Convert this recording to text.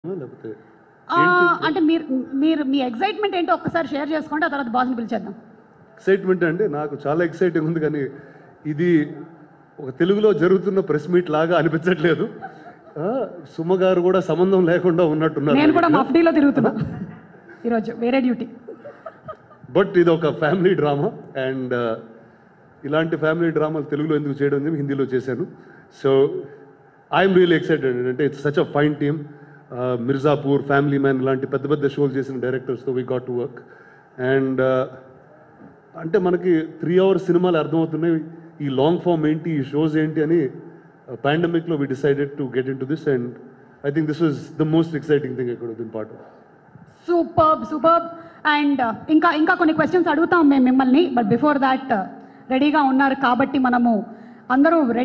లేకపోతే ఆ, అంటే మీరు మీరు మీ ఎగ్జైట్మెంట్ ఏంటో ఒక్కసారి షేర్ చేసుకోండి ఆ తర్వాత బాస్ని పిలిచేద్దాం ఎక్సైట్మెంట్ అంటే నాకు చాలా ఎక్సైటింగ్ ఉంది కానీ ఇది ఒక తెలుగులో జరుగుతున్న ప్రెస్ మీట్ లాగా అనిపించట్లేదు ఆ, సుమ గారు కూడా సంబంధం లేకుండా ఉన్నట్టున్నారు నేను కూడా మఫ్డీలో తిరుగుతున్నా ఈరోజు వేరే డ్యూటీ బట్ ఇది ఒక ఫ్యామిలీ డ్రామా అండ్ ఇలాంటి ఫ్యామిలీ డ్రామాలు తెలుగులో ఎందుకు చేయడం అని హిందీలో చేశాను సో ఐఎమ్ రియల్లీ ఎక్సైటెడ్ అంటే it's such a fine team Mirzapur Family Man ఇలాంటి పెద్ద పెద్ద షోలు చేసిన డైరెక్టర్స్తో we got to work and అంటే మనకి త్రీ అవర్స్ సినిమాలు అర్థమవుతున్నాయి ఈ లాంగ్ ఫామ్ ఏంటి ఈ షోస్ ఏంటి అని పాండమిక్లో we decided to get into this and I think this was the most exciting thing ఎక్కడ been part of superb superb and ఇంకా ఇంకా కొన్ని క్వశ్చన్స్ అడుగుతాం మేము మిమ్మల్ని బట్ బిఫోర్ దాట్ రెడీగా ఉన్నారు కాబట్టి మనము అందరూ